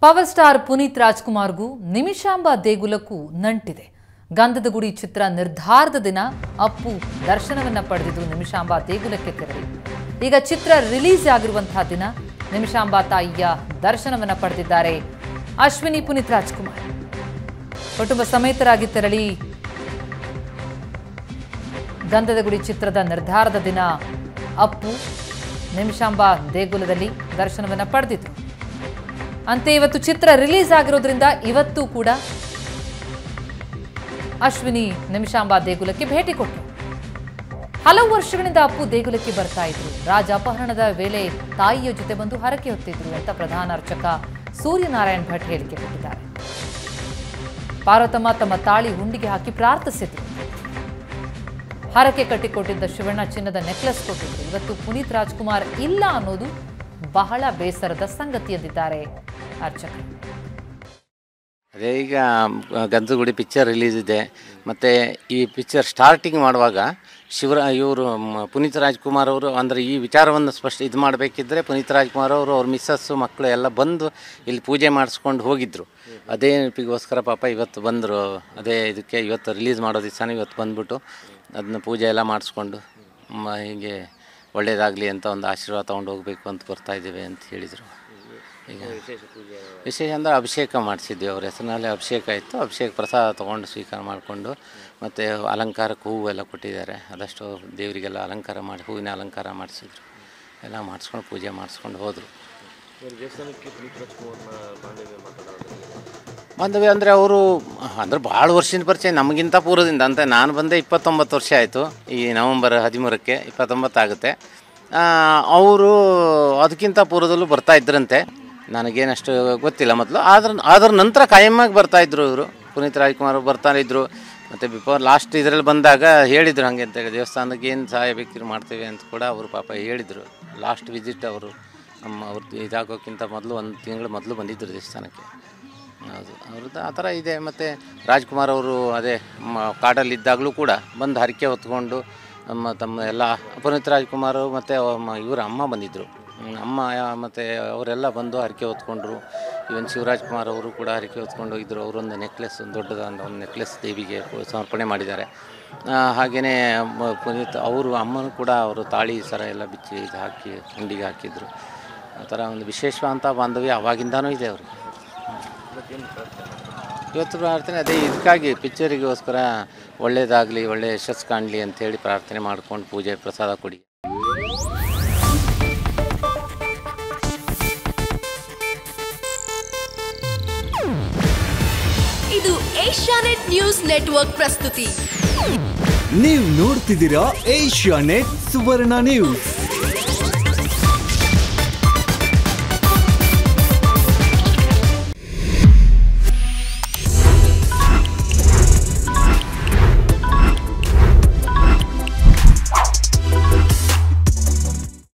power star Puneeth ರಾಜ್ಕುಮಾರ್ಗೂ ನಿಮಿಷಾಂಬ ದೇಗುಲಕ್ಕೂ ನಂಟಿದೆ ಗಂಧದ ಗುಡಿ ಚಿತ್ರ ನಿರ್ಧಾರದ ದಿನ ಅಪ್ಪು ದರ್ಶನವನ್ನ ಪಡೆದಿದ್ದು ನಿಮಿಷಾಂಬ ದೇಗುಲಕ್ಕೆ ತೆರಳಿ ಈಗ ಚಿತ್ರ ರಿಲೀಸ್ ಆಗಿರುವಂತಹ ದಿನ ನಿಮಿಷಾಂಬ ತಾಯಿಯ ದರ್ಶನವನ್ನ ಪಡೆದಿದ್ದಾರೆ ಅಶ್ವಿನಿ ಪುನೀತ್ ರಾಜ್ಕುಮಾರ್ ಕುಟುಂಬ ಸಮೇತರಾಗಿ ತೆರಳಿ ಗಂಧದ ಗುಡಿ ಚಿತ್ರದ ನಿರ್ಧಾರದ ದಿನ ಅಪ್ಪು ನಿಮಿಷಾಂಬ ದೇಗುಲದಲ್ಲಿ ದರ್ಶನವನ್ನ ಪಡೆದಿದ್ರು ಅಂತೆ ಇವತ್ತು ಚಿತ್ರ ರಿಲೀಸ್ ಆಗಿರೋದ್ರಿಂದ ಇವತ್ತು ಕೂಡ ಅಶ್ವಿನಿ ನಿಮಿಷಾಂಬ ದೇಗುಲಕ್ಕೆ ಭೇಟಿ ಕೊಟ್ಟರು ಹಲವು ವರ್ಷಗಳಿಂದ ಅಪ್ಪು ದೇಗುಲಕ್ಕೆ ಬರ್ತಾ ಇದ್ರು ರಾಜ ಅಪಹರಣದ ವೇಳೆ ತಾಯಿಯ ಜೊತೆ ಬಂದು ಹರಕೆ ಹೊತ್ತಿದ್ರು ಅಂತ ಪ್ರಧಾನ ಅರ್ಚಕ ಸೂರ್ಯನಾರಾಯಣ್ ಭಟ್ ಹೇಳಿಕೆ ಕೊಟ್ಟಿದ್ದಾರೆ ಪಾರ್ವತಮ್ಮ ತಮ್ಮ ತಾಳಿ ಹುಂಡಿಗೆ ಹಾಕಿ ಪ್ರಾರ್ಥಿಸಿದ್ರು ಹರಕೆ ಕಟ್ಟಿಕೊಟ್ಟಿದ್ದ ಶಿವಣ್ಣ ಚಿನ್ನದ ನೆಕ್ಲೆಸ್ ಕೊಟ್ಟಿದ್ರು ಇವತ್ತು ಪುನೀತ್ ರಾಜ್ಕುಮಾರ್ ಇಲ್ಲ ಅನ್ನೋದು ಬಹಳ ಬೇಸರದ ಸಂಗತಿ ಎಂದಿದ್ದಾರೆ ಅರ್ಚಕರು ಅದೇ ಈಗ ಗಂಧಗುಡಿ ಪಿಕ್ಚರ್ ರಿಲೀಸ್ ಇದೆ ಮತ್ತು ಈ ಪಿಕ್ಚರ್ ಸ್ಟಾರ್ಟಿಂಗ್ ಮಾಡುವಾಗ ಶಿವರ ಇವರು ಪುನೀತ್ ರಾಜ್ಕುಮಾರ್ ಅವರು ಅಂದರೆ ಈ ವಿಚಾರವನ್ನು ಸ್ಪಷ್ಟ ಇದು ಮಾಡಬೇಕಿದ್ರೆ ಪುನೀತ್ ರಾಜ್ಕುಮಾರ್ ಅವರು ಅವ್ರ ಮಿಸ್ಸಸ್ಸು ಮಕ್ಕಳು ಎಲ್ಲ ಬಂದು ಇಲ್ಲಿ ಪೂಜೆ ಮಾಡಿಸ್ಕೊಂಡು ಹೋಗಿದ್ದರು ಅದೇ ನೆನಪಿಗೋಸ್ಕರ ಪಾಪ ಇವತ್ತು ಬಂದರು ಅದೇ ಇದಕ್ಕೆ ಇವತ್ತು ರಿಲೀಸ್ ಮಾಡೋ ದಿವಸನೇ ಇವತ್ತು ಬಂದ್ಬಿಟ್ಟು ಅದನ್ನ ಪೂಜೆ ಎಲ್ಲ ಮಾಡಿಸ್ಕೊಂಡು ಮ- ಹೀಗೆ ಒಳ್ಳೆಯದಾಗಲಿ ಅಂತ ಒಂದು ಆಶೀರ್ವಾದ ತೊಗೊಂಡು ಹೋಗಬೇಕು ಅಂತ ಬರ್ತಾ ಇದ್ದೇವೆ ಅಂತ ಹೇಳಿದರು ಈಗ ವಿಶೇಷ ಅಂದರೆ ಅಭಿಷೇಕ ಮಾಡಿಸಿದ್ವಿ ಅವ್ರ ಹೆಸರಿನಲ್ಲಿ ಅಭಿಷೇಕ ಇತ್ತು ಅಭಿಷೇಕ ಪ್ರಸಾದ ತೊಗೊಂಡು ಸ್ವೀಕಾರ ಮಾಡಿಕೊಂಡು ಮತ್ತು ಅಲಂಕಾರಕ್ಕೆ ಹೂವು ಎಲ್ಲ ಕೊಟ್ಟಿದ್ದಾರೆ ಅದಷ್ಟು ದೇವರಿಗೆಲ್ಲ ಅಲಂಕಾರ ಮಾಡಿ ಹೂವಿನ ಅಲಂಕಾರ ಮಾಡಿಸಿದ್ರು ಎಲ್ಲ ಮಾಡಿಸ್ಕೊಂಡು ಪೂಜೆ ಮಾಡಿಸ್ಕೊಂಡು ಹೋದರು ಬಾಂಧವ್ಯ ಅಂದರೆ ಅವರು ಅಂದರೆ ಭಾಳ ವರ್ಷದ ಪರಿಚಯ ನಮಗಿಂತ ಪೂರ್ವದಿಂದ ಅಂತ ನಾನು ಬಂದೆ ಇಪ್ಪತ್ತೊಂಬತ್ತು ವರ್ಷ ಆಯಿತು ಈ ನವಂಬರ್ ಹದಿಮೂರಕ್ಕೆ ಇಪ್ಪತ್ತೊಂಬತ್ತು ಆಗುತ್ತೆ ಅವರು ಅದಕ್ಕಿಂತ ಪೂರ್ವದಲ್ಲೂ ಬರ್ತಾ ಇದ್ರಂತೆ ನನಗೇನಷ್ಟು ಗೊತ್ತಿಲ್ಲ ಮೊದಲು ಆದ್ರ ಅದರ ನಂತರ ಕಾಯಮ್ಮಾಗಿ ಬರ್ತಾಯಿದ್ರು ಇವರು ಪುನೀತ್ ರಾಜ್ಕುಮಾರ್ ಬರ್ತಾ ಇದ್ದರು ಮತ್ತು ಬಿಫೋರ್ ಲಾಸ್ಟ್ ಇದರಲ್ಲಿ ಬಂದಾಗ ಹೇಳಿದರು ಹಾಗೆ ಅಂತೇಳಿ ದೇವಸ್ಥಾನಕ್ಕೆ ಏನು ಸಹಾಯ ಬೇಕಿದ್ರು ಮಾಡ್ತೇವೆ ಅಂತ ಕೂಡ ಅವರು ಪಾಪ ಹೇಳಿದರು ಲಾಸ್ಟ್ ವಿಸಿಟ್ ಅವರು ನಮ್ಮ ಅವ್ರದ್ದು ಇದಾಗೋಕ್ಕಿಂತ ಮೊದಲು ಒಂದು ತಿಂಗಳು ಮೊದಲು ಬಂದಿದ್ದರು ದೇವಸ್ಥಾನಕ್ಕೆ ಹೌದು ಅವ್ರದ್ದು ಆ ಥರ ಇದೆ ಮತ್ತು ರಾಜ್ಕುಮಾರ್ ಅವರು ಅದೇ ಮ ಕಾಡಲ್ಲಿದ್ದಾಗಲೂ ಕೂಡ ಬಂದು ಹರಕೆ ಹೊತ್ಕೊಂಡು ನಮ್ಮ ತಮ್ಮ ಎಲ್ಲ ಪುನೀತ್ ರಾಜ್ಕುಮಾರ್ ಮತ್ತು ಇವರ ಅಮ್ಮ ಬಂದಿದ್ದರು ಹ್ಮ್, ಅಮ್ಮ ಮತ್ತು ಅವರೆಲ್ಲ ಬಂದು ಹರಕೆ ಹೊತ್ಕೊಂಡ್ರು ಇವನ್ ಶಿವರಾಜ್ ಕುಮಾರ್ ಅವರು ಕೂಡ ಹರಕೆ ಹೊತ್ಕೊಂಡು ಹೋಗಿದ್ದರು ಅವರೊಂದು ನೆಕ್ಲೆಸ್ ಒಂದು ದೊಡ್ಡದಾದ ಒಂದು ನೆಕ್ಲೆಸ್ ದೇವಿಗೆ ಸಮರ್ಪಣೆ ಮಾಡಿದ್ದಾರೆ ಹಾಗೆಯೇ ಪುನೀತ್ ಅವರು ಅಮ್ಮನೂ ಕೂಡ ಅವರು ತಾಳಿ ಸರ ಎಲ್ಲ ಬಿಚ್ಚಿ ಇದು ಹಾಕಿ ಹುಂಡಿಗೆ ಹಾಕಿದ್ರು ಆ ಥರ ಒಂದು ವಿಶೇಷವಾದಂಥ ಬಾಂಧವ್ಯ ಅವಾಗಿಂದನೂ ಇದೆ ಅವ್ರಿಗೆ ಇವತ್ತು ಪ್ರಾರ್ಥನೆ ಅದೇ ಇದಕ್ಕಾಗಿ ಪಿಕ್ಚರಿಗೋಸ್ಕರ ಒಳ್ಳೇದಾಗಲಿ ಒಳ್ಳೆ ಯಶಸ್ಸು ಕಾಣಲಿ ಅಂಥೇಳಿ ಪ್ರಾರ್ಥನೆ ಮಾಡ್ಕೊಂಡು ಪೂಜೆ ಪ್ರಸಾದ ಕೊಡಿ ಇದು ಏಷ್ಯಾನೆಟ್ ನ್ಯೂಸ್ ನೆಟ್ವರ್ಕ್ ಪ್ರಸ್ತುತಿ ನೀವು ನೋಡ್ತಿದ್ದೀರಾ ಏಷ್ಯಾ ನೆಟ್ ಸುವರ್ಣ ನ್ಯೂಸ್